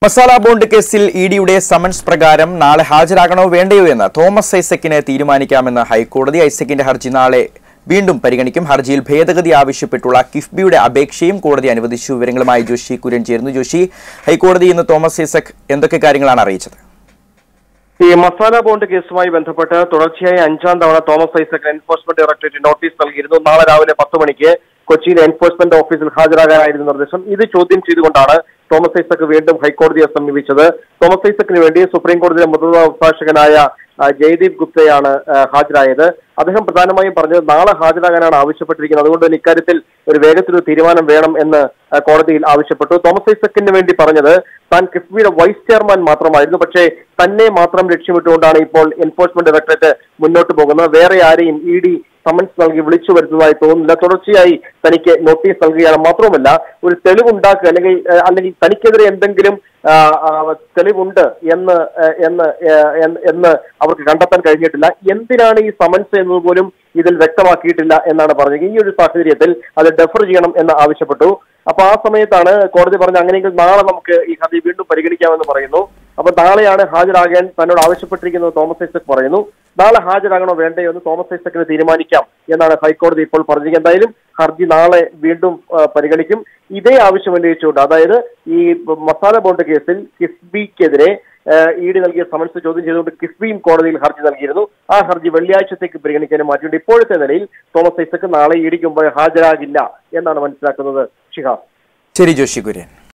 masala bond കേസിൽ E ഡിയുടെ summons പ്രകാരം നാളെ ഹാജരാകണോ വേണ്ടയോ എന്ന് തോമസ് ഐസക്കിന് തീരുമാനിക്കാമെന്ന് ഹൈക്കോടതി ഐസക്കിന്റെ ഹർജി നാളെ വീണ്ടും പരിഗണിക്കും ഹർജിയിൽ ഭേദഗതി ആവശ്യപ്പെട്ടുള്ള കിഫ്ബിയുടെ അപേക്ഷയും കോടതി അനുവദിച്ചു വിവരങ്ങളുമായി ജോഷി കുര്യൻ ചേരുന്നു ജോഷി ഹൈക്കോടതി ഇന്ന് തോമസ് ഐസക് എന്തൊക്കെ കാര്യങ്ങളാണ് അറിയിച്ചത് ഈ മസാല ബോണ്ട് കേസുമായി ബന്ധപ്പെട്ട് തുടർച്ചയായി അഞ്ചാം തവണ Thomas Isaac Enforcement Directorate notice നൽകിയിരുന്നു നാളെ രാവിലെ പത്ത് മണിക്ക് കൊച്ചിയിലെ എൻഫോഴ്സ്മെന്റ് ഓഫീസിൽ ഹാജരാകാനായിരുന്നു നിർദ്ദേശം ഇത് ചോദ്യം ചെയ്തുകൊണ്ടാണ് തോമസ് ഐസക് വീണ്ടും ഹൈക്കോടതിയെ സമീപിച്ചത് തോമസ് ഐസക്കിന് വേണ്ടി സുപ്രീം കോടതിയിലെ മുതിർന്ന അഭിഭാഷകനായ ആ, ജയ്ദീപ് ഗുപ്തയാണ് ആ, ഹാജരായത് അദ്ദേഹം പ്രധാനമായും പറഞ്ഞത് നാളെ ഹാജരാകാനാണ് ആവശ്യപ്പെട്ടിരിക്കുന്നത് അതുകൊണ്ട് തന്നെ ഇക്കാര്യത്തിൽ ഒരു വേഗത്തിലൊരു തീരുമാനം വേണം എന്ന് ആ, കോടതിയിൽ ആവശ്യപ്പെട്ടു തോമസ് ഐസക്കിന് വേണ്ടി പറഞ്ഞത് താൻ കിഫ്ബിയുടെ വൈസ് ചെയർമാൻ മാത്രമായിരുന്നു പക്ഷേ തന്നെ മാത്രം ലക്ഷ്യമിട്ടുകൊണ്ടാണ് ഇപ്പോൾ എൻഫോഴ്സ്മെന്റ് ഡയറക്ടറേറ്റ് മുന്നോട്ട് പോകുന്നത് വേറെ ആരെയും ഇ ഡി സമൻസ് നൽകി വിളിച്ചു വരുന്നതായി തോന്നുന്നില്ല തുടർച്ചയായി തനിക്ക് നോട്ടീസ് നൽകുകയാണ് മാത്രവുമല്ല ഒരു തെളിവുണ്ടാക്കുക അല്ലെങ്കിൽ ഏഹ്, അല്ലെങ്കിൽ തനിക്കെതിരെ എന്തെങ്കിലും ആ, ആ, തെളിവുണ്ട് എന്ന് ഏഹ്, എന്ന് ഏഹ്, എന്ന് എന്ന് അവർക്ക് കണ്ടെത്താൻ കഴിഞ്ഞിട്ടില്ല എന്തിനാണ് ഈ സമൻസ് എന്നത് പോലും ഇതിൽ വ്യക്തമാക്കിയിട്ടില്ല എന്നാണ് പറഞ്ഞത് ഈ ഒരു സാഹചര്യത്തിൽ അത് ഡെഫർ ചെയ്യണം എന്ന് ആവശ്യപ്പെട്ടു അപ്പൊ ആ സമയത്താണ് കോടതി പറഞ്ഞ അങ്ങനെയെങ്കിൽ നാളെ നമുക്ക് ഈ ഹർജി വീണ്ടും പരിഗണിക്കാമെന്ന് പറയുന്നു അപ്പൊ നാളെയാണ് ഹാജരാകാൻ തന്നോട് ആവശ്യപ്പെട്ടിരിക്കുന്നത് തോമസ് ഐസക് പറയുന്നു നാളെ ഹാജരാകണോ വേണ്ടയോ എന്ന് തോമസ് ഐസക്കിന് തീരുമാനിക്കാം എന്നാണ് ഹൈക്കോടതി ഇപ്പോൾ പറഞ്ഞത് എന്തായാലും ഹർജി നാളെ വീണ്ടും ആ, പരിഗണിക്കും ഇതേ ആവശ്യം ഉന്നയിച്ചുകൊണ്ട് അതായത് ഈ മസാല ബോണ്ട് കേസിൽ കിഫ്ബിക്കെതിരെ ഇ ഡി നൽകിയ സമൻസ് ചോദ്യം ചെയ്തുകൊണ്ട് കിഫ്ബിയും കോടതിയിൽ ഹർജി നൽകിയിരുന്നു ആ ഹർജി വെള്ളിയാഴ്ചത്തേക്ക് പരിഗണിക്കാനും മാറ്റിയിട്ടുണ്ട് ഇപ്പോഴത്തെ നിലയിൽ തോമസ് ഐസക് നാളെ ഇ ഡിക്ക് മുമ്പ് ഹാജരാകില്ല എന്നാണ് മനസ്സിലാക്കുന്നത് ഷിഹാബ് ശരി ജോഷി കുര്യൻ